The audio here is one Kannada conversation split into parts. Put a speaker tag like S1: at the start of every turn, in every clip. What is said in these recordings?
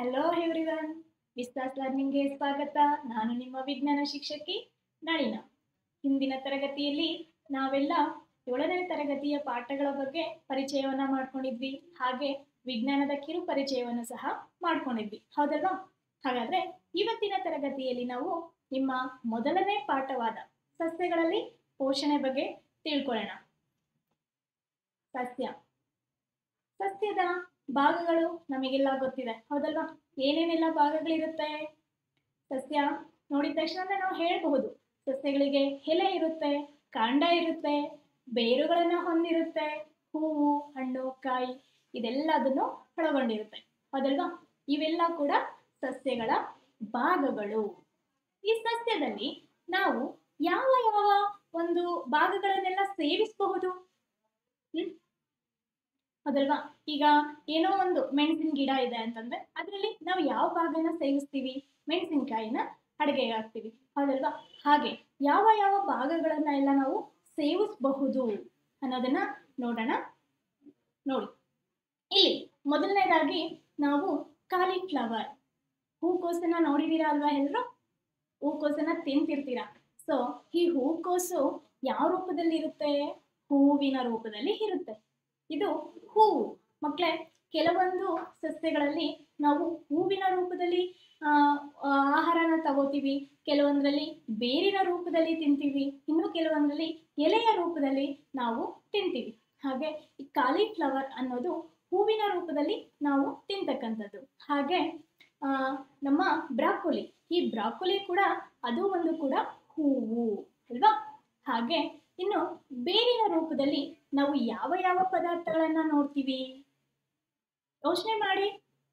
S1: ಹಲೋ ಎವ್ರಿವನ್ ವಿಸ್ತಾಸ್ ಲರ್ನಿಂಗ್ಗೆ ಸ್ವಾಗತ ನಾನು ನಿಮ್ಮ ವಿಜ್ಞಾನ ಶಿಕ್ಷಕಿ ನಳಿನ ಹಿಂದಿನ ತರಗತಿಯಲ್ಲಿ ನಾವೆಲ್ಲ ಏಳನೇ ತರಗತಿಯ ಪಾಠಗಳ ಬಗ್ಗೆ ಪರಿಚಯವನ್ನ ಮಾಡ್ಕೊಂಡಿದ್ವಿ ಹಾಗೆ ವಿಜ್ಞಾನದ ಕಿರು ಪರಿಚಯವನ್ನು ಸಹ ಮಾಡ್ಕೊಂಡಿದ್ವಿ ಹೌದಲ್ವಾ ಹಾಗಾದ್ರೆ ಇವತ್ತಿನ ತರಗತಿಯಲ್ಲಿ ನಾವು ನಿಮ್ಮ ಮೊದಲನೇ ಪಾಠವಾದ ಸಸ್ಯಗಳಲ್ಲಿ ಪೋಷಣೆ ಬಗ್ಗೆ ತಿಳ್ಕೊಳ್ಳೋಣ ಸಸ್ಯ ಸಸ್ಯದ ಭಾಗಗಳು ನಮಗೆಲ್ಲ ಗೊತ್ತಿದೆ ಹೌದಲ್ವಾ ಏನೇನೆಲ್ಲ ಭಾಗಗಳಿರುತ್ತೆ ಸಸ್ಯ ನೋಡಿದ ತಕ್ಷಣ ನಾವು ಹೇಳಬಹುದು ಸಸ್ಯಗಳಿಗೆ ಎಲೆ ಇರುತ್ತೆ ಕಾಂಡ ಇರುತ್ತೆ ಬೇರುಗಳನ್ನು ಹೊಂದಿರುತ್ತೆ ಹೂವು ಹಣ್ಣು ಕಾಯಿ ಇದೆಲ್ಲದನ್ನು ಒಳಗೊಂಡಿರುತ್ತೆ ಹೌದಲ್ವಾ ಇವೆಲ್ಲ ಕೂಡ ಸಸ್ಯಗಳ ಭಾಗಗಳು ಈ ಸಸ್ಯದಲ್ಲಿ ನಾವು ಯಾವ ಯಾವ ಒಂದು ಭಾಗಗಳನ್ನೆಲ್ಲ ಸೇವಿಸಬಹುದು ಹ್ಮ್ ಹೌದಲ್ವಾ ಈಗ ಏನೋ ಒಂದು ಮೆಣಸಿನ ಗಿಡ ಇದೆ ಅಂತಂದ್ರೆ ಅದರಲ್ಲಿ ನಾವು ಯಾವ ಭಾಗನ ಸೇವಿಸ್ತೀವಿ ಮೆಣಸಿನಕಾಯಿನ ಅಡುಗೆಗೆ ಹಾಕ್ತೀವಿ ಹೌದಲ್ವಾ ಹಾಗೆ ಯಾವ ಯಾವ ಭಾಗಗಳನ್ನ ಎಲ್ಲ ನಾವು ಸೇವಿಸಬಹುದು ಅನ್ನೋದನ್ನ ನೋಡೋಣ ನೋಡಿ ಇಲ್ಲಿ ಮೊದಲನೇದಾಗಿ ನಾವು ಕಾಲಿಫ್ಲವರ್ ಹೂಕೋಸನ್ನ ನೋಡಿದೀರಾ ಅಲ್ವಾ ಎಲ್ಲರೂ ಹೂಕೋಸನ್ನ ತಿಂತಿರ್ತೀರಾ ಸೊ ಈ ಹೂಕೋಸು ಯಾವ ರೂಪದಲ್ಲಿ ಇರುತ್ತೆ ಹೂವಿನ ರೂಪದಲ್ಲಿ ಇರುತ್ತೆ ಇದು ಹೂವು ಮಕ್ಕಳೇ ಕೆಲವೊಂದು ಸಸ್ಯಗಳಲ್ಲಿ ನಾವು ಹೂವಿನ ರೂಪದಲ್ಲಿ ಆಹಾರನ ತಗೋತೀವಿ ಕೆಲವೊಂದರಲ್ಲಿ ಬೇರಿನ ರೂಪದಲ್ಲಿ ತಿಂತೀವಿ ಇನ್ನು ಕೆಲವೊಂದರಲ್ಲಿ ಎಲೆಯ ರೂಪದಲ್ಲಿ ನಾವು ತಿಂತೀವಿ ಹಾಗೆ ಈ ಕಾಲಿಫ್ಲವರ್ ಅನ್ನೋದು ಹೂವಿನ ರೂಪದಲ್ಲಿ ನಾವು ತಿಂತಕ್ಕಂಥದ್ದು ಹಾಗೆ ನಮ್ಮ ಬ್ರಾಕೋಲಿ ಈ ಬ್ರಾಕೋಲಿ ಕೂಡ ಅದು ಒಂದು ಕೂಡ ಹೂವು ಅಲ್ವಾ ಹಾಗೆ ಇನ್ನು ಬೇರಿನ ರೂಪದಲ್ಲಿ ನಾವು ಯಾವ ಯಾವ ಪದಾರ್ಥಗಳನ್ನ ನೋಡ್ತೀವಿ ಯೋಚನೆ ಮಾಡಿ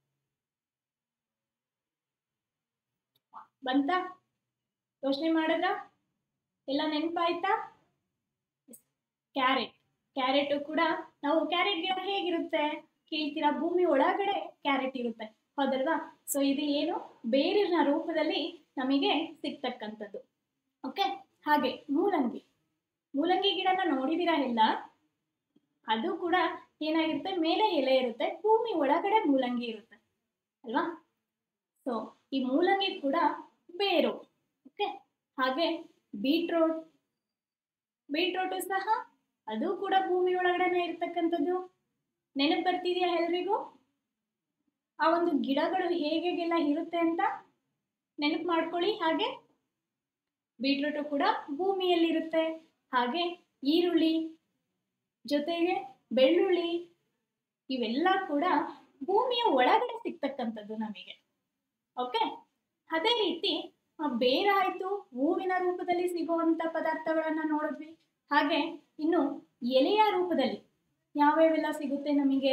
S1: ಬಂತ ಯೋಚನೆ ಮಾಡಿದ್ರ ಎಲ್ಲ ನೆನಪಾಯ್ತಾ ಕ್ಯಾರೆಟ್ ಕ್ಯಾರೆಟ್ ಕೂಡ ನಾವು ಕ್ಯಾರೆಟ್ ಗಿಡ ಹೇಗಿರುತ್ತೆ ಕೇಳ್ತೀರಾ ಭೂಮಿ ಒಳಗಡೆ ಕ್ಯಾರೆಟ್ ಇರುತ್ತೆ ಹೌದಲ್ವಾ ಸೊ ಇದು ಏನು ಬೇರಿನ ರೂಪದಲ್ಲಿ ನಮಗೆ ಸಿಗ್ತಕ್ಕಂಥದ್ದು ಓಕೆ ಹಾಗೆ ಮೂಲಂಗಿ ಮೂಲಂಗಿ ಗಿಡನ ನೋಡಿದಿರಾ ಎಲ್ಲ ಅದು ಕೂಡ ಏನಾಗಿರುತ್ತೆ ಮೇಲೆ ಎಲೆ ಇರುತ್ತೆ ಭೂಮಿ ಒಳಗಡೆ ಮೂಲಂಗಿ ಇರುತ್ತೆ ಅಲ್ವಾ ಸೊ ಈ ಮೂಲಂಗಿ ಕೂಡ ಬೇರು ಓಕೆ ಹಾಗೆ ಬೀಟ್ರೋಟ್ ಬೀಟ್ರೋಟು ಸಹ ಅದು ಕೂಡ ಭೂಮಿ ಒಳಗಡೆನೆ ಇರ್ತಕ್ಕಂಥದ್ದು ನೆನಪು ಬರ್ತಿದೆಯಾ ಎಲ್ರಿಗೂ ಆ ಒಂದು ಗಿಡಗಳು ಹೇಗೆಲ್ಲ ಇರುತ್ತೆ ಅಂತ ನೆನಪು ಮಾಡ್ಕೊಳ್ಳಿ ಹಾಗೆ ಬೀಟ್ರೂಟು ಕೂಡ ಭೂಮಿಯಲ್ಲಿರುತ್ತೆ ಹಾಗೆ ಈರುಳ್ಳಿ ಜೊತೆಗೆ ಬೆಳ್ಳುಳ್ಳಿ ಇವೆಲ್ಲ ಕೂಡ ಭೂಮಿಯ ಒಳಗಡೆ ಸಿಗ್ತಕ್ಕಂಥದ್ದು ನಮಗೆ ಓಕೆ ಅದೇ ರೀತಿ ಬೇರಾಯಿತು ಹೂವಿನ ರೂಪದಲ್ಲಿ ಸಿಗುವಂಥ ಪದಾರ್ಥಗಳನ್ನು ನೋಡಿದ್ವಿ ಹಾಗೆ ಇನ್ನು ಎಲೆಯ ರೂಪದಲ್ಲಿ ಯಾವ್ಯಾವೆಲ್ಲ ಸಿಗುತ್ತೆ ನಮಗೆ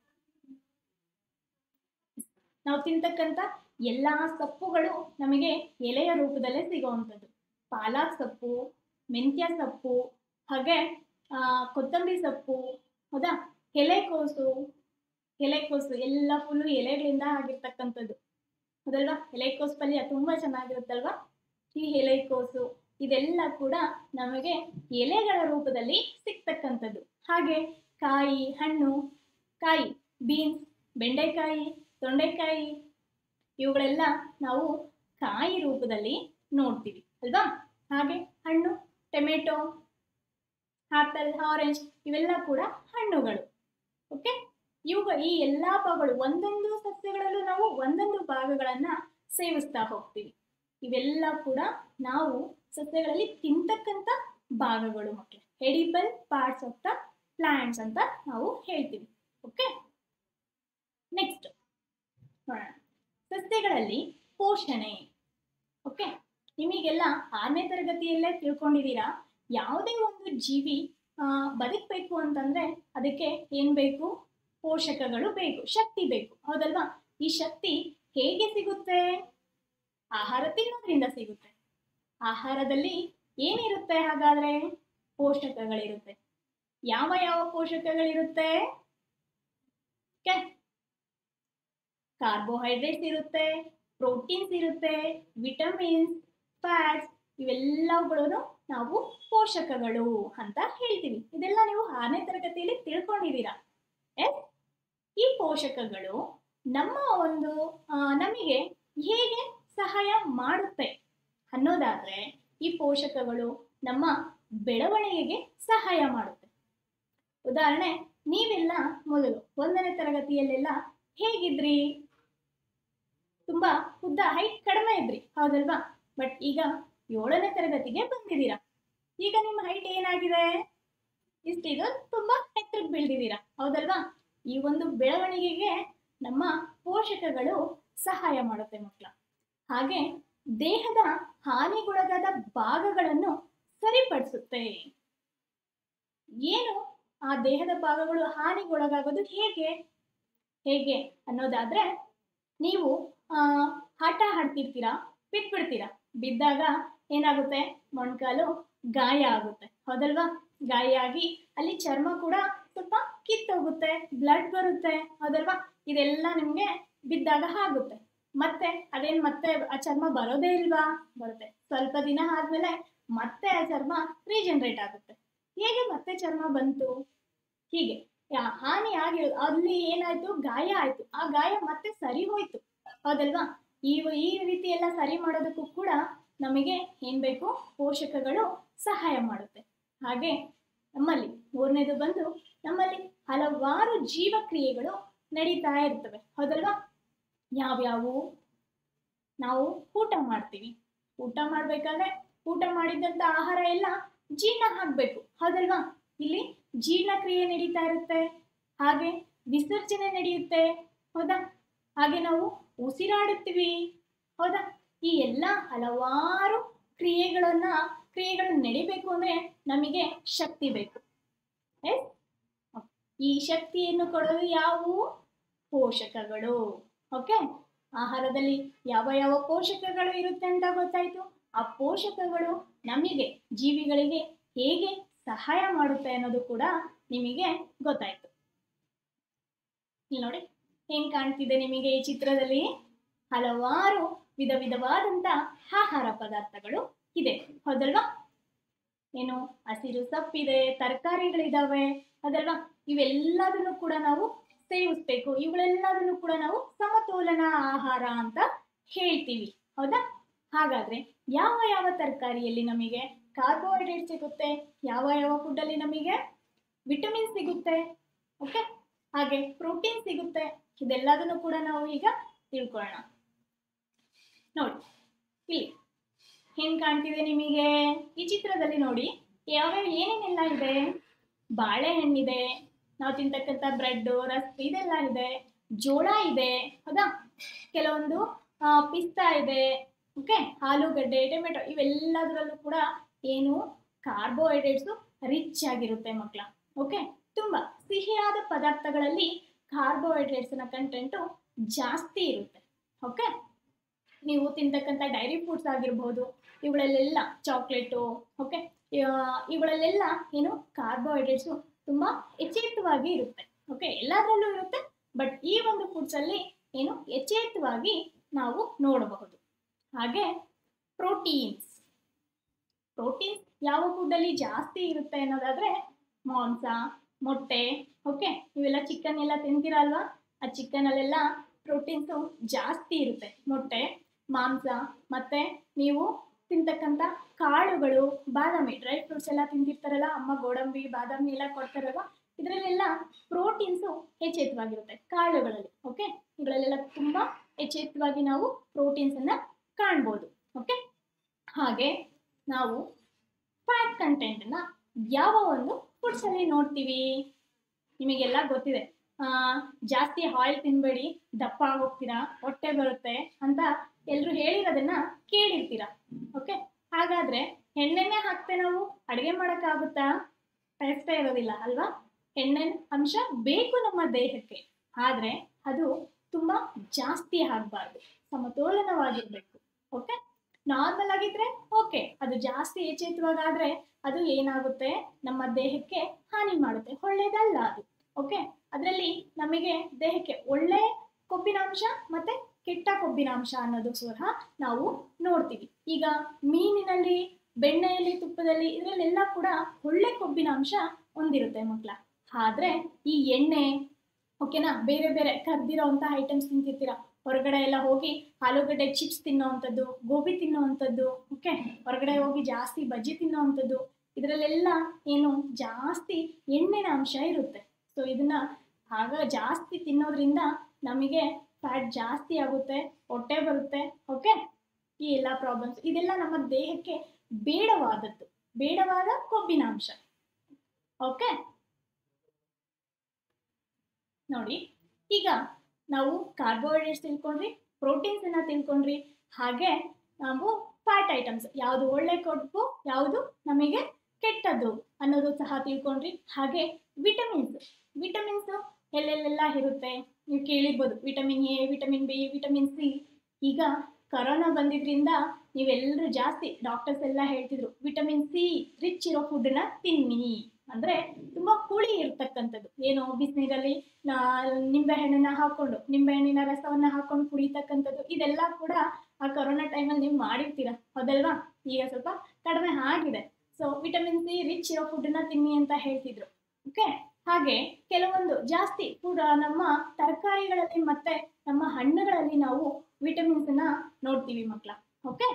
S1: ನಾವು ತಿಂತಕ್ಕಂಥ ಎಲ್ಲ ಸೊಪ್ಪುಗಳು ನಮಗೆ ಎಲೆಯ ರೂಪದಲ್ಲೇ ಸಿಗುವಂಥದ್ದು ಪಾಲಕ್ ಸೊಪ್ಪು ಮೆಂತ್ಯ ಸೊಪ್ಪು ಹಾಗೆ ಕೊತ್ತಂಬರಿ ಸೊಪ್ಪು ಹೌದಾ ಎಲೆಕೋಸು ಎಲೆಕೋಸು ಎಲ್ಲ ಫುಲ್ಲು ಎಲೆಗಳಿಂದ ಆಗಿರ್ತಕ್ಕಂಥದ್ದು ಹೌದಲ್ವಾ ಎಲೆಕೋಸು ಪಲ್ಯ ತುಂಬ ಚೆನ್ನಾಗಿರುತ್ತಲ್ವಾ ಈ ಎಲೆಕೋಸು ಇದೆಲ್ಲ ಕೂಡ ನಮಗೆ ಎಲೆಗಳ ರೂಪದಲ್ಲಿ ಸಿಗ್ತಕ್ಕಂಥದ್ದು ಹಾಗೆ ಕಾಯಿ ಹಣ್ಣು ಕಾಯಿ ಬೀನ್ಸ್ ಬೆಂಡೆಕಾಯಿ ತೊಂಡೆಕಾಯಿ ಇವುಗಳೆಲ್ಲ ನಾವು ಕಾಯಿ ರೂಪದಲ್ಲಿ ನೋಡ್ತೀವಿ ಅಲ್ವಾ ಹಾಗೆ ಹಣ್ಣು ಟೊಮೆಟೊ ಆಪಲ್ ಆರೆಂಜ್ ಇವೆಲ್ಲ ಕೂಡ ಹಣ್ಣುಗಳು ಓಕೆ ಇವುಗ ಈ ಎಲ್ಲ ಭಾಗಗಳು ಒಂದೊಂದು ಸಸ್ಯಗಳಲ್ಲೂ ನಾವು ಒಂದೊಂದು ಭಾಗಗಳನ್ನು ಸೇವಿಸ್ತಾ ಹೋಗ್ತೀವಿ ಇವೆಲ್ಲ ಕೂಡ ನಾವು ಸಸ್ಯಗಳಲ್ಲಿ ತಿಂತಕ್ಕಂಥ ಭಾಗಗಳು ಮಕ್ಕಳು edible parts of the plants ಅಂತ ನಾವು ಹೇಳ್ತೀವಿ ಓಕೆ ನೆಕ್ಸ್ಟ್ ನೋಡೋಣ ಸಸ್ಯಗಳಲ್ಲಿ ಪೋಷಣೆ ಓಕೆ ನಿಮಗೆಲ್ಲ ಆರನೇ ತರಗತಿಯಲ್ಲೇ ತಿಳ್ಕೊಂಡಿದ್ದೀರಾ ಯಾವುದೇ ಒಂದು ಜೀವಿ ಬದುಕಬೇಕು ಅಂತಂದರೆ ಅದಕ್ಕೆ ಏನು ಬೇಕು ಪೋಷಕಗಳು ಬೇಕು ಶಕ್ತಿ ಬೇಕು ಹೌದಲ್ವಾ ಈ ಶಕ್ತಿ ಹೇಗೆ ಸಿಗುತ್ತೆ ಆಹಾರ ತಿನ್ನೋದ್ರಿಂದ ಸಿಗುತ್ತೆ ಆಹಾರದಲ್ಲಿ ಏನಿರುತ್ತೆ ಹಾಗಾದ್ರೆ ಪೋಷಕಗಳಿರುತ್ತೆ ಯಾವ ಯಾವ ಪೋಷಕಗಳಿರುತ್ತೆ ಕಾರ್ಬೋಹೈಡ್ರೇಟ್ಸ್ ಇರುತ್ತೆ ಪ್ರೋಟೀನ್ಸ್ ಇರುತ್ತೆ ವಿಟಮಿನ್ಸ್ ಫ್ಯಾಟ್ಸ್ ಇವೆಲ್ಲವುಗಳನ್ನು ನಾವು ಪೋಷಕಗಳು ಅಂತ ಹೇಳ್ತೀವಿ ಇದೆಲ್ಲ ನೀವು ಆರನೇ ತರಗತಿಯಲ್ಲಿ ತಿಳ್ಕೊಂಡಿದ್ದೀರಾ ಎಸ್ ಈ ಪೋಷಕಗಳು ನಮ್ಮ ಒಂದು ಆ, ನಮಗೆ ಹೇಗೆ ಸಹಾಯ ಮಾಡುತ್ತೆ ಅನ್ನೋದಾದ್ರೆ ಈ ಪೋಷಕಗಳು ನಮ್ಮ ಬೆಳವಣಿಗೆಗೆ ಸಹಾಯ ಮಾಡುತ್ತೆ ಉದಾಹರಣೆ ನೀವೆಲ್ಲ ಮೊದಲು ಒಂದನೇ ತರಗತಿಯಲ್ಲೆಲ್ಲ ಹೇಗಿದ್ರಿ ತುಂಬಾ ಉದ್ದ ಹೈಟ್ ಕಡಿಮೆ ಇದ್ರಿ ಹೌದಲ್ವಾ ಬಟ್ ಈಗ ಏಳನೇ ತರಗತಿಗೆ ಬಂದಿದ್ದೀರಾ ಈಗ ನಿಮ್ಮ ಹೈಟ್ ಏನಾಗಿದೆ ಇಷ್ಟಿದು ತುಂಬಾ ಎತ್ತರಕ್ಕೆ ಬೆಳೆದಿದ್ದೀರಾ ಹೌದಲ್ವಾ ಈ ಒಂದು ಬೆಳವಣಿಗೆಗೆ ನಮ್ಮ ಪೋಷಕಗಳು ಸಹಾಯ ಮಾಡುತ್ತೆ ಮಕ್ಕಳ ಹಾಗೆ ದೇಹದ ಹಾನಿಗೊಳಗಾದ ಭಾಗಗಳನ್ನು ಸರಿಪಡಿಸುತ್ತೆ ಏನು ಆ ದೇಹದ ಭಾಗಗಳು ಹಾನಿಗೊಳಗಾಗೋದು ಹೇಗೆ ಹೇಗೆ ಅನ್ನೋದಾದ್ರೆ ನೀವು ಆ, ಆಟ ಆಡ್ತಿರ್ತೀರಾ ಬಿಟ್ಬಿಡ್ತೀರಾ ಬಿದ್ದಾಗ ಏನಾಗುತ್ತೆ ಮೊಣಕಾಲು ಗಾಯ ಆಗುತ್ತೆ ಹೌದಲ್ವಾ ಗಾಯ ಆಗಿ ಅಲ್ಲಿ ಚರ್ಮ ಕೂಡ ಸ್ವಲ್ಪ ಕಿತ್ತೋಗುತ್ತೆ ಬ್ಲಡ್ ಬರುತ್ತೆ ಹೌದಲ್ವಾ ಇದೆಲ್ಲ ನಿಮಗೆ ಬಿದ್ದಾಗ ಆಗುತ್ತೆ ಮತ್ತೆ ಅದೇನ್ ಮತ್ತೆ ಆ ಚರ್ಮ ಬರೋದೇ ಇಲ್ವಾ ಬರುತ್ತೆ ಸ್ವಲ್ಪ ದಿನ ಆದ್ಮೇಲೆ ಮತ್ತೆ ಆ ಚರ್ಮ ರೀಜನರೇಟ್ ಆಗುತ್ತೆ ಹೇಗೆ ಮತ್ತೆ ಚರ್ಮ ಬಂತು ಹೀಗೆ ಯಾ- ಹಾನಿ ಆಗಿ ಅಲ್ಲಿ ಏನಾಯ್ತು ಗಾಯ ಆಯ್ತು ಆ ಗಾಯ ಮತ್ತೆ ಸರಿ ಹೋಯ್ತು ಹೌದಲ್ವಾ ಈ ಈ ರೀತಿ ಎಲ್ಲ ಸರಿ ಮಾಡೋದಕ್ಕೂ ಕೂಡ ನಮಗೆ ಏನ್ ಬೇಕು ಪೋಷಕಗಳು ಸಹಾಯ ಮಾಡುತ್ತೆ ಹಾಗೆ ನಮ್ಮಲ್ಲಿ ಮೂರನೇದು ಬಂದು ನಮ್ಮಲ್ಲಿ ಹಲವಾರು ಜೀವಕ್ರಿಯೆಗಳು ನಡೀತಾ ಇರ್ತವೆ ಹೌದಲ್ವಾ ಯಾವ್ಯಾವು ನಾವು ಊಟ ಮಾಡ್ತೀವಿ ಊಟ ಮಾಡ್ಬೇಕಾದ್ರೆ ಊಟ ಮಾಡಿದಂತ ಆಹಾರ ಎಲ್ಲ ಜೀರ್ಣ ಆಗ್ಬೇಕು ಹೌದಲ್ವಾ ಇಲ್ಲಿ ಜೀರ್ಣಕ್ರಿಯೆ ನಡೀತಾ ಇರುತ್ತೆ ಹಾಗೆ ವಿಸರ್ಜನೆ ನಡೆಯುತ್ತೆ ಹೌದಾ ಹಾಗೆ ನಾವು ಉಸಿರಾಡುತ್ತೀವಿ ಹೌದಾ ಈ ಎಲ್ಲ ಹಲವಾರು ಕ್ರಿಯೆಗಳನ್ನ ಕ್ರಿಯೆಗಳು ನಡಿಬೇಕು ಅಂದ್ರೆ ನಮಗೆ ಶಕ್ತಿ ಬೇಕು ಎಸ್ ಈ ಶಕ್ತಿಯನ್ನು ಕೊಡೋದು ಯಾವುವು ಪೋಷಕಗಳು ಓಕೆ ಆಹಾರದಲ್ಲಿ ಯಾವ ಯಾವ ಪೋಷಕಗಳು ಇರುತ್ತೆ ಅಂತ ಗೊತ್ತಾಯ್ತು ಆ ಪೋಷಕಗಳು ನಮಗೆ ಜೀವಿಗಳಿಗೆ ಹೇಗೆ ಸಹಾಯ ಮಾಡುತ್ತೆ ಅನ್ನೋದು ಕೂಡ ನಿಮಗೆ ಗೊತ್ತಾಯ್ತು ಇಲ್ಲಿ ನೋಡಿ ಏನ್ ಕಾಣ್ತಿದೆ ನಿಮಗೆ ಈ ಚಿತ್ರದಲ್ಲಿ ಹಲವಾರು ವಿಧ ವಿಧವಾದಂತ ಆಹಾರ ಪದಾರ್ಥಗಳು ಇದೆ ಹೌದಲ್ವಾ ಏನು ಹಸಿರು ಸೊಪ್ಪಿದೆ ತರಕಾರಿಗಳಿದಾವೆ ಅದಲ್ವಾ ಇವೆಲ್ಲದನ್ನು ಕೂಡ ನಾವು ಸೇವಿಸ್ಬೇಕು ಇವುಗಳೆಲ್ಲದನ್ನು ಕೂಡ ನಾವು ಸಮತೋಲನ ಆಹಾರ ಅಂತ ಹೇಳ್ತೀವಿ ಹೌದಾ ಹಾಗಾದ್ರೆ ಯಾವ ಯಾವ ತರಕಾರಿಯಲ್ಲಿ ನಮಗೆ ಕಾರ್ಬೋಹೈಡ್ರೇಟ್ ಸಿಗುತ್ತೆ ಯಾವ ಯಾವ ಫುಡ್ಡಲ್ಲಿ ನಮಗೆ ವಿಟಮಿನ್ ಸಿಗುತ್ತೆ ಓಕೆ ಹಾಗೆ ಪ್ರೋಟೀನ್ ಸಿಗುತ್ತೆ ಇದೆಲ್ಲದನ್ನು ಕೂಡ ನಾವು ಈಗ ತಿಳ್ಕೊಳ್ಳೋಣ ನೋಡಿ ಇಲ್ಲಿ ಏನ್ ಕಾಣ್ತಿದೆ ನಿಮಗೆ ಈ ಚಿತ್ರದಲ್ಲಿ ನೋಡಿ ಯಾವ್ಯಾವ ಏನೇನೆಲ್ಲ ಇದೆ ಬಾಳೆಹಣ್ಣಿದೆ ನಾವು ತಿಂತಕ್ಕಂಥ ಬ್ರೆಡ್ ರಸ್ಕ್ ಇದೆಲ್ಲ ಇದೆ ಜೋಳ ಇದೆ ಹೌದಾ ಕೆಲವೊಂದು ಆ, ಪಿಸ್ತಾ ಇದೆ ಓಕೆ ಆಲೂಗಡ್ಡೆ ಟೊಮೆಟೊ ಇವೆಲ್ಲದರಲ್ಲೂ ಕೂಡ ಏನು ಕಾರ್ಬೋಹೈಡ್ರೇಟ್ಸು ರಿಚ್ ಆಗಿರುತ್ತೆ ಮಕ್ಕಳ ಓಕೆ ತುಂಬ ಸಿಹಿಯಾದ ಪದಾರ್ಥಗಳಲ್ಲಿ ಕಾರ್ಬೋಹೈಡ್ರೇಟ್ಸ್ನ ಕಂಟೆಂಟು ಜಾಸ್ತಿ ಇರುತ್ತೆ ಓಕೆ ನೀವು ತಿಂತಕ್ಕಂಥ ಡೈರಿ ಫುಡ್ಸ್ ಆಗಿರ್ಬೋದು ಇವುಗಳಲ್ಲೆಲ್ಲ ಚಾಕ್ಲೇಟು ಓಕೆ ಇವುಗಳಲ್ಲೆಲ್ಲ ಏನು ಕಾರ್ಬೋಹೈಡ್ರೇಟ್ಸು ತುಂಬ ಯಥೇಚ್ಛವಾಗಿ ಇರುತ್ತೆ ಓಕೆ ಎಲ್ಲದರಲ್ಲೂ ಇರುತ್ತೆ ಬಟ್ ಈ ಒಂದು ಫುಡ್ಸಲ್ಲಿ ಏನು ಯಥೇಚ್ಛವಾಗಿ ನಾವು ನೋಡಬಹುದು ಹಾಗೆ ಪ್ರೋಟೀನ್ಸ್ ಪ್ರೋಟೀನ್ಸ್ ಯಾವ ಫುಡ್ಡಲ್ಲಿ ಜಾಸ್ತಿ ಇರುತ್ತೆ ಅನ್ನೋದಾದ್ರೆ ಮಾಂಸ ಮೊಟ್ಟೆ ಓಕೆ ಇವೆಲ್ಲ ಚಿಕನ್ ಎಲ್ಲ ತಿಂತೀರಲ್ವಾ ಆ ಚಿಕನಲ್ಲೆಲ್ಲ ಪ್ರೋಟೀನ್ಸು ಜಾಸ್ತಿ ಇರುತ್ತೆ ಮೊಟ್ಟೆ ಮಾಂಸ ಮತ್ತೆ ನೀವು ತಿಂತಕ್ಕಂಥ ಕಾಳುಗಳು ಬಾದಾಮಿ ಡ್ರೈ ಫ್ರೂಟ್ಸ್ ಎಲ್ಲ ತಿಂತಿರ್ತಾರಲ್ಲ ಅಮ್ಮ ಗೋಡಂಬಿ ಬಾದಾಮಿ ಎಲ್ಲ ಕೊಡ್ತಾರಲ್ವ ಇದರಲ್ಲೆಲ್ಲ ಪ್ರೋಟೀನ್ಸು ಹೆಚ್ಚೆತ್ತವಾಗಿರುತ್ತೆ ಕಾಳುಗಳಲ್ಲಿ ಓಕೆ ಇವುಗಳಲ್ಲೆಲ್ಲ ತುಂಬ ಹೆಚ್ಚೆತ್ತವಾಗಿ ನಾವು ಪ್ರೋಟೀನ್ಸನ್ನು ಕಾಣ್ಬೋದು ಓಕೆ ಹಾಗೆ ನಾವು ಫ್ಯಾಟ್ ಕಂಟೆಂಟನ್ನು ಯಾವ ಒಂದು ಫುಡ್ಸಲ್ಲಿ ನೋಡ್ತೀವಿ ನಿಮಗೆಲ್ಲ ಗೊತ್ತಿದೆ ಆ, ಜಾಸ್ತಿ ಆಯಿಲ್ ತಿನ್ಬೇಡಿ ದಪ್ಪ ಆಗೋಗ್ತೀರಾ ಹೊಟ್ಟೆ ಬರುತ್ತೆ ಅಂತ ಎಲ್ಲರೂ ಹೇಳಿರೋದನ್ನ ಕೇಳಿರ್ತೀರಾ ಓಕೆ ಹಾಗಾದ್ರೆ ಎಣ್ಣೆನೇ ಹಾಕ್ತೆ ನಾವು ಅಡುಗೆ ಮಾಡೋಕ್ಕಾಗುತ್ತಾ ಟೇಸ್ಟೇ ಇರೋದಿಲ್ಲ ಅಲ್ವಾ ಎಣ್ಣೆ ಅಂಶ ಬೇಕು ನಮ್ಮ ದೇಹಕ್ಕೆ ಆದರೆ ಅದು ತುಂಬ ಜಾಸ್ತಿ ಆಗಬಾರ್ದು ಸಮತೋಲನವಾಗಿರ್ಬೇಕು ಓಕೆ ನಾರ್ಮಲ್ ಆಗಿದ್ರೆ ಓಕೆ ಅದು ಜಾಸ್ತಿ ಎಚ್ಚೆತ್ತುವಾಗಾದ್ರೆ ಅದು ಏನಾಗುತ್ತೆ ನಮ್ಮ ದೇಹಕ್ಕೆ ಹಾನಿ ಮಾಡುತ್ತೆ ಒಳ್ಳೇದಲ್ಲ ಅದು ಓಕೆ ಅದರಲ್ಲಿ ನಮಗೆ ದೇಹಕ್ಕೆ ಒಳ್ಳೆ ಕೊಬ್ಬಿನಾಂಶ ಮತ್ತೆ ಕೆಟ್ಟ ಕೊಬ್ಬಿನಾಂಶ ಅನ್ನೋದು ಸಹ ನಾವು ನೋಡ್ತೀವಿ ಈಗ ಮೀನಿನಲ್ಲಿ ಬೆಣ್ಣೆಯಲ್ಲಿ ತುಪ್ಪದಲ್ಲಿ ಇದರಲ್ಲೆಲ್ಲ ಕೂಡ ಒಳ್ಳೆ ಕೊಬ್ಬಿನಾಂಶ ಹೊಂದಿರುತ್ತೆ ಮಕ್ಕಳ ಆದ್ರೆ ಈ ಎಣ್ಣೆ ಓಕೆನಾ ಬೇರೆ ಬೇರೆ ಕರ್ದಿರೋ ಅಂಥ ಐಟಮ್ಸ್ ತಿಂತಿರ್ತೀರ ಹೊರಗಡೆ ಎಲ್ಲ ಹೋಗಿ ಆಲೂಗಡ್ಡೆ ಚಿಪ್ಸ್ ತಿನ್ನೋವಂಥದ್ದು ಗೋಬಿ ತಿನ್ನೋವಂಥದ್ದು ಓಕೆ ಹೊರಗಡೆ ಹೋಗಿ ಜಾಸ್ತಿ ಬಜ್ಜಿ ತಿನ್ನೋವಂಥದ್ದು ಇದರಲ್ಲೆಲ್ಲ ಏನು ಜಾಸ್ತಿ ಎಣ್ಣೆನ ಅಂಶ ಇರುತ್ತೆ ಸೊ ಇದನ್ನ ಆಗ ಜಾಸ್ತಿ ತಿನ್ನೋದ್ರಿಂದ ನಮಗೆ ಫ್ಯಾಟ್ ಜಾಸ್ತಿ ಆಗುತ್ತೆ ಹೊಟ್ಟೆ ಬರುತ್ತೆ ಓಕೆ ಈ ಎಲ್ಲ ಪ್ರಾಬ್ಲಮ್ಸ್ ಇದೆಲ್ಲ ನಮ್ಮ ದೇಹಕ್ಕೆ ಬೇಡವಾದದ್ದು ಬೇಡವಾದ ಕೊಬ್ಬಿನ ಅಂಶ ಓಕೆ ನೋಡಿ ಈಗ ನಾವು ಕಾರ್ಬೋಹೈಡ್ರೇಟ್ಸ್ ತಿಳ್ಕೊಂಡ್ರಿ ಪ್ರೋಟೀನ್ಸ್ ಅನ್ನ ತಿಳ್ಕೊಂಡ್ರಿ ಹಾಗೆ ನಾವು ಫ್ಯಾಟ್ ಐಟಮ್ಸ್ ಯಾವುದು ಒಳ್ಳೆ ಕೊಬ್ಬು ಯಾವುದು ನಮಗೆ ಕೆಟ್ಟದ್ದು ಅನ್ನೋದು ಸಹ ತಿಳ್ಕೊಂಡ್ರಿ ಹಾಗೆ ವಿಟಮಿನ್ಸ್ ವಿಟಮಿನ್ಸ್ ಎಲ್ಲೆಲ್ಲೆಲ್ಲ ಇರುತ್ತೆ ನೀವು ಕೇಳಿರ್ಬೋದು vitamin A vitamin B vitamin C ಈಗ ಕರೋನಾ ಬಂದಿದ್ರಿಂದ ನೀವೆಲ್ಲರೂ ಜಾಸ್ತಿ ಡಾಕ್ಟರ್ಸ್ ಎಲ್ಲ ಹೇಳ್ತಿದ್ರು ವಿಟಮಿನ್ ಸಿ ರಿಚ್ ಇರೋ ಫುಡ್ನ ತಿನ್ನಿ ಅಂದರೆ ತುಂಬ ಹುಳಿ ಇರ್ತಕ್ಕಂಥದ್ದು ಏನು ಬಿಸಿನೀರಲ್ಲಿ ನಿಂಬೆಹಣ್ಣನ್ನ ಹಾಕ್ಕೊಂಡು ನಿಂಬೆಹಣ್ಣಿನ ರಸವನ್ನು ಹಾಕ್ಕೊಂಡು ಕುಡಿತಕ್ಕಂಥದ್ದು ಇದೆಲ್ಲ ಕೂಡ ಆ ಕೊರೋನಾ ಟೈಮಲ್ಲಿ ನೀವು ಮಾಡಿರ್ತೀರ ಹೌದಲ್ವಾ ಈಗ ಸ್ವಲ್ಪ ಕಡಿಮೆ ಆಗಿದೆ ಸೊ ವಿಟಮಿನ್ ಸಿ ರಿಚ್ ಇರೋ ಫುಡ್ನ ತಿನ್ನಿ ಅಂತ ಹೇಳ್ತಿದ್ರು ಓಕೆ ಹಾಗೆ ಕೆಲವೊಂದು ಜಾಸ್ತಿ ಫುಡ್ ನಮ್ಮ ತರಕಾರಿಗಳಲ್ಲಿ ಮತ್ತೆ ನಮ್ಮ ಹಣ್ಣುಗಳಲ್ಲಿ ನಾವು ವಿಟಮಿನ್ಸ್ನ ನೋಡ್ತೀವಿ ಮಕ್ಕಳ ಓಕೆ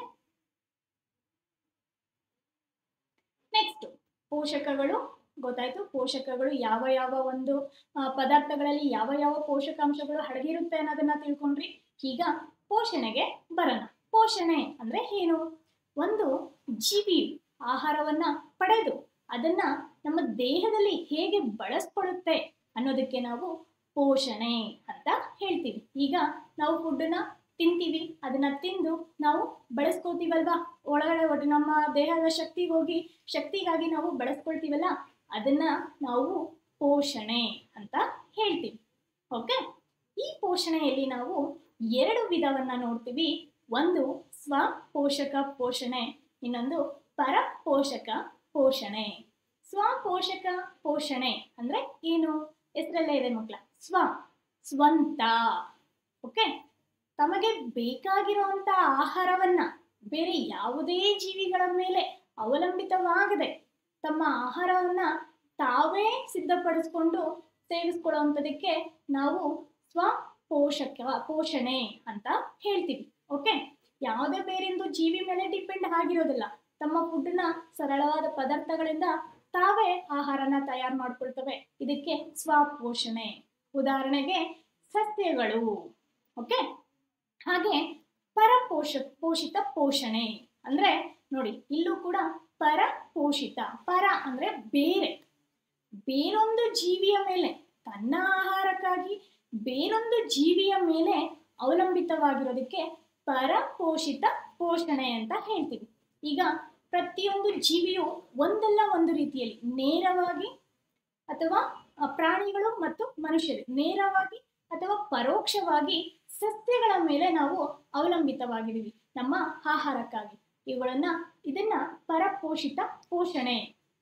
S1: ನೆಕ್ಸ್ಟ್ ಪೋಷಕಗಳು ಗೊತ್ತಾಯ್ತು ಪೋಷಕಗಳು ಯಾವ ಯಾವ ಒಂದು ಆ, ಪದಾರ್ಥಗಳಲ್ಲಿ ಯಾವ ಯಾವ ಪೋಷಕಾಂಶಗಳು ಅಡಗಿರುತ್ತೆ ಅನ್ನೋದನ್ನ ತಿಳ್ಕೊಂಡ್ರಿ ಈಗ ಪೋಷಣೆಗೆ ಬರೋಣ ಪೋಷಣೆ ಅಂದ್ರೆ ಏನು ಒಂದು ಜೀವಿ ಆಹಾರವನ್ನ ಪಡೆದು ಅದನ್ನ ನಮ್ಮ ದೇಹದಲ್ಲಿ ಹೇಗೆ ಬಳಸ್ಕೊಳ್ಳುತ್ತೆ ಅನ್ನೋದಕ್ಕೆ ನಾವು ಪೋಷಣೆ ಅಂತ ಹೇಳ್ತೀವಿ ಈಗ ನಾವು ಫುಡ್ಡನ್ನ ತಿಂತೀವಿ ಅದನ್ನ ತಿಂದು ನಾವು ಬಳಸ್ಕೋತೀವಲ್ವಾ ಒಳಗಡೆ ಒಟ್ಟು ನಮ್ಮ ದೇಹದ ಶಕ್ತಿ ಹೋಗಿ ಶಕ್ತಿಗಾಗಿ ನಾವು ಬಳಸ್ಕೊಳ್ತೀವಲ್ಲ ಅದನ್ನ ನಾವು ಪೋಷಣೆ ಅಂತ ಹೇಳ್ತೀವಿ ಓಕೆ ಈ ಪೋಷಣೆಯಲ್ಲಿ ನಾವು ಎರಡು ವಿಧವನ್ನ ನೋಡ್ತೀವಿ ಒಂದು ಸ್ವ ಪೋಷಕ ಪೋಷಣೆ ಇನ್ನೊಂದು ಪರ ಪೋಷಕ ಪೋಷಣೆ ಸ್ವ ಪೋಷಕ ಪೋಷಣೆ ಅಂದ್ರೆ ಏನು ಹೆಸರಲ್ಲೇ ಇದೆ ಮಕ್ಕಳ ಸ್ವ ಸ್ವಂತ ಓಕೆ ತಮಗೆ ಬೇಕಾಗಿರುವಂತ ಆಹಾರವನ್ನ ಬೇರೆ ಯಾವುದೇ ಜೀವಿಗಳ ಮೇಲೆ ಅವಲಂಬಿತವಾಗದೆ ತಮ್ಮ ಆಹಾರವನ್ನ ತಾವೇ ಸಿದ್ಧಪಡಿಸ್ಕೊಂಡು ಸೇವಿಸ್ಕೊಳ್ಳುವಂಥದಕ್ಕೆ ನಾವು ಸ್ವ ಪೋಷಕ ಪೋಷಣೆ ಅಂತ ಹೇಳ್ತೀವಿ ಓಕೆ ಯಾವುದೇ ಬೇರೆಂದು ಜೀವಿ ಮೇಲೆ ಡಿಪೆಂಡ್ ಆಗಿರೋದಿಲ್ಲ ತಮ್ಮ ಫುಡ್ನ ಸರಳವಾದ ಪದಾರ್ಥಗಳಿಂದ ತಾವೇ ಆಹಾರನ ತಯಾರು ಮಾಡ್ಕೊಳ್ತವೆ ಇದಕ್ಕೆ ಸ್ವಪೋಷಣೆ ಉದಾಹರಣೆಗೆ ಸಸ್ಯಗಳು ಓಕೆ ಹಾಗೆ ಪರಪೋಷ ಪೋಷಿತ ಪೋಷಣೆ ಅಂದ್ರೆ ನೋಡಿ ಇಲ್ಲೂ ಕೂಡ ಪರ ಪೋಷಿತ ಪರ ಅಂದ್ರೆ ಬೇರೆ ಬೇರೊಂದು ಜೀವಿಯ ಮೇಲೆ ತನ್ನ ಆಹಾರಕ್ಕಾಗಿ ಬೇರೊಂದು ಜೀವಿಯ ಮೇಲೆ ಅವಲಂಬಿತವಾಗಿರೋದಕ್ಕೆ ಪರಪೋಷಿತ ಪೋಷಣೆ ಅಂತ ಹೇಳ್ತೀವಿ ಈಗ ಪ್ರತಿಯೊಂದು ಜೀವಿಯು ಒಂದಲ್ಲ ಒಂದು ರೀತಿಯಲ್ಲಿ ನೇರವಾಗಿ ಅಥವಾ ಆ, ಪ್ರಾಣಿಗಳು ಮತ್ತು ಮನುಷ್ಯರು ನೇರವಾಗಿ ಅಥವಾ ಪರೋಕ್ಷವಾಗಿ ಸಸ್ಯಗಳ ಮೇಲೆ ನಾವು ಅವಲಂಬಿತವಾಗಿದ್ದೀವಿ ನಮ್ಮ ಆಹಾರಕ್ಕಾಗಿ ಇವುಗಳನ್ನ ಇದನ್ನ ಪರಪೋಷಿತ ಪೋಷಣೆ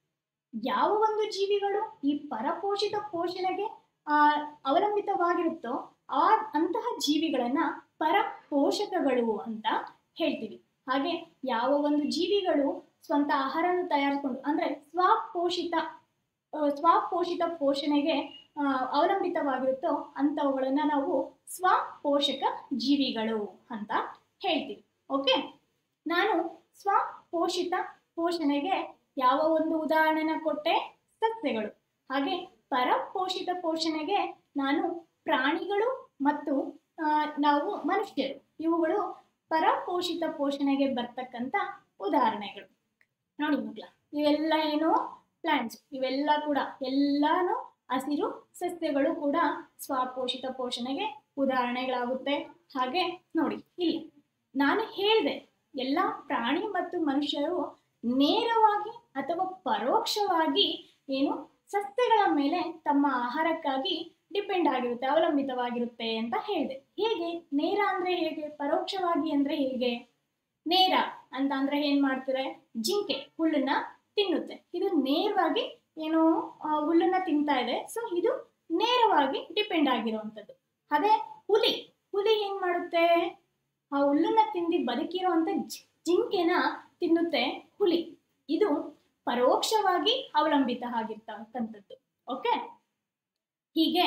S1: ಯಾವ ಒಂದು ಜೀವಿಗಳು ಈ ಪರಪೋಷಿತ ಪೋಷಣೆಗೆ ಆ, ಅವಲಂಬಿತವಾಗಿರುತ್ತೋ ಆ ಅಂತಹ ಜೀವಿಗಳನ್ನ ಪರಪೋಷಕಗಳು ಅಂತ ಹೇಳ್ತೀವಿ ಹಾಗೆ ಯಾವ ಒಂದು ಜೀವಿಗಳು ಸ್ವಂತ ಆಹಾರನ ತಯಾರಿಸ್ಕೊಂಡು ಅಂದ್ರೆ ಸ್ವಪೋಷಿತ ಆ, ಸ್ವಪೋಷಿತ ಪೋಷಣೆಗೆ ಆ, ಅವಲಂಬಿತವಾಗಿರುತ್ತೋ ಅಂಥವುಗಳನ್ನ ನಾವು ಸ್ವಪೋಷಕ ಜೀವಿಗಳು ಅಂತ ಹೇಳ್ತೀವಿ ಓಕೆ ನಾನು ಸ್ವಪೋಷಿತ ಪೋಷಣೆಗೆ ಯಾವ ಒಂದು ಉದಾಹರಣೆನ ಕೊಟ್ಟೆ ಸಸ್ಯಗಳು ಹಾಗೆ ಪರಪೋಷಿತ ಪೋಷಣೆಗೆ ನಾನು ಪ್ರಾಣಿಗಳು ಮತ್ತು ಆ, ನಾವು ಮನುಷ್ಯರು ಇವುಗಳು ಪರಪೋಷಿತ ಪೋಷಣೆಗೆ ಬರ್ತಕ್ಕಂಥ ಉದಾಹರಣೆಗಳು ನೋಡಿ ಮಕ್ಕಳ ಇವೆಲ್ಲ ಏನು ಪ್ಲಾಂಟ್ಸ್ ಇವೆಲ್ಲ ಕೂಡ ಎಲ್ಲಾನು ಹಸಿರು ಸಸ್ಯಗಳು ಕೂಡ ಸ್ವಪೋಷಿತ ಪೋಷಣೆಗೆ ಉದಾಹರಣೆಗಳಾಗುತ್ತೆ ಹಾಗೆ ನೋಡಿ ಇಲ್ಲಿ ನಾನು ಹೇಳಿದೆ ಎಲ್ಲ ಪ್ರಾಣಿ ಮತ್ತು ಮನುಷ್ಯರು ನೇರವಾಗಿ ಅಥವಾ ಪರೋಕ್ಷವಾಗಿ ಏನು ಸಸ್ಯಗಳ ಮೇಲೆ ತಮ್ಮ ಆಹಾರಕ್ಕಾಗಿ ಡಿಪೆಂಡ್ ಆಗಿರುತ್ತೆ ಅವಲಂಬಿತವಾಗಿರುತ್ತೆ ಅಂತ ಹೇಳಿದೆ ಹೇಗೆ ನೇರ ಅಂದ್ರೆ ಹೇಗೆ ಪರೋಕ್ಷವಾಗಿ ಅಂದ್ರೆ ಹೇಗೆ ನೇರ ಅಂತ ಅಂದ್ರೆ ಏನ್ ಮಾಡ್ತಾರೆ ಜಿಂಕೆ ಹುಲ್ಲನ್ನ ತಿನ್ನುತ್ತೆ ಇದು ನೇರವಾಗಿ ಏನು ಆ, ಹುಲ್ಲನ್ನ ತಿಂತಾ ಇದೆ ಸೊ ಇದು ನೇರವಾಗಿ ಡಿಪೆಂಡ್ ಆಗಿರುವಂಥದ್ದು ಅದೇ ಹುಲಿ ಹುಲಿ ಏನ್ ಮಾಡುತ್ತೆ ಆ ಹುಲ್ಲನ್ನ ತಿಂದು ಬದುಕಿರುವಂತ ಜಿ- ಜಿಂಕೆನ ತಿನ್ನುತ್ತೆ ಹುಲಿ ಇದು ಪರೋಕ್ಷವಾಗಿ ಅವಲಂಬಿತ ಆಗಿರ್ತಕ್ಕಂಥದ್ದು ಓಕೆ ಹೀಗೆ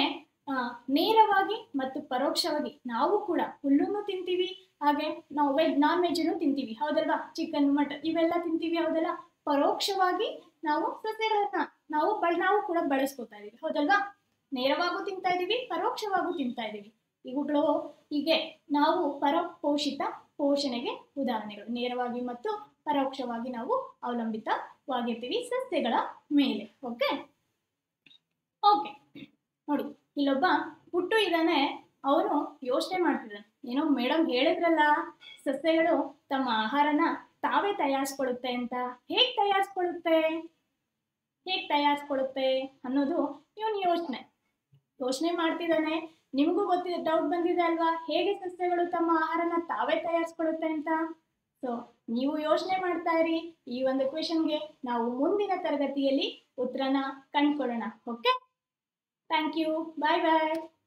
S1: ಆ, ನೇರವಾಗಿ ಮತ್ತು ಪರೋಕ್ಷವಾಗಿ ನಾವು ಕೂಡ ಹುಲ್ಲನ್ನು ತಿಂತೀವಿ ಹಾಗೆ ನಾವು ವೆಜ್ ನಾನ್ ವೆಜ್ನು ತಿಂತೀವಿ ಹೌದಲ್ವಾ ಚಿಕನ್ ಮಟನ್ ಇವೆಲ್ಲ ತಿಂತೀವಿ ಹೌದಲ್ಲ ಪರೋಕ್ಷವಾಗಿ ನಾವು ಸಸ್ಯಗಳನ್ನ ನಾವು ಬಳ ನಾವು ಕೂಡ ಬಳಸ್ಕೊತಾ ಇದೀವಿ ಹೌದಲ್ವಾ ನೇರವಾಗೂ ತಿಂತಾ ಇದೀವಿ ಪರೋಕ್ಷವಾಗೂ ತಿಂತಾ ಇದೀವಿ ಇವುಗಳು ಹೀಗೆ ನಾವು ಪರಪೋಷಿತ ಪೋಷಣೆಗೆ ಉದಾಹರಣೆಗಳು ನೇರವಾಗಿ ಮತ್ತು ಪರೋಕ್ಷವಾಗಿ ನಾವು ಅವಲಂಬಿತವಾಗಿರ್ತೀವಿ ಸಸ್ಯಗಳ ಮೇಲೆ ಓಕೆ ಓಕೆ ನೋಡಿ ಇಲ್ಲೊಬ್ಬ ಪುಟ್ಟು ಇದ್ದಾನೆ ಅವನು ಯೋಚನೆ ಮಾಡ್ತಿದ್ದಾನೆ ಏನೋ ಮೇಡಮ್ ಹೇಳಿದ್ರಲ್ಲ ಸಸ್ಯಗಳು ತಮ್ಮ ಆಹಾರನ ತಾವೇ ತಯಾರಿಸ್ಕೊಳ್ಳುತ್ತೆ ಅಂತ ಹೇಗೆ ತಯಾರಿಸ್ಕೊಳ್ಳುತ್ತೆ ಹೇಗೆ ತಯಾರಿಸ್ಕೊಳ್ಳುತ್ತೆ ಅನ್ನೋದು ಇವನ್ ಯೋಚನೆ ಯೋಚನೆ ಮಾಡ್ತಿದ್ದಾನೆ ನಿಮಗೂ ಗೊತ್ತಿದೆ ಡೌಟ್ ಬಂದಿದೆ ಅಲ್ವಾ ಹೇಗೆ ಸಸ್ಯಗಳು ತಮ್ಮ ಆಹಾರನ ತಾವೇ ತಯಾರಿಸ್ಕೊಳ್ಳುತ್ತೆ ಅಂತ ಸೊ ನೀವು ಯೋಚನೆ ಮಾಡ್ತಾ ಇರಿ ಈ ಒಂದು ಕ್ವೆಶನ್ಗೆ ನಾವು ಮುಂದಿನ ತರಗತಿಯಲ್ಲಿ ಉತ್ತರನ ಕಂಡುಕೊಳ್ಳೋಣ okay thank you bye bye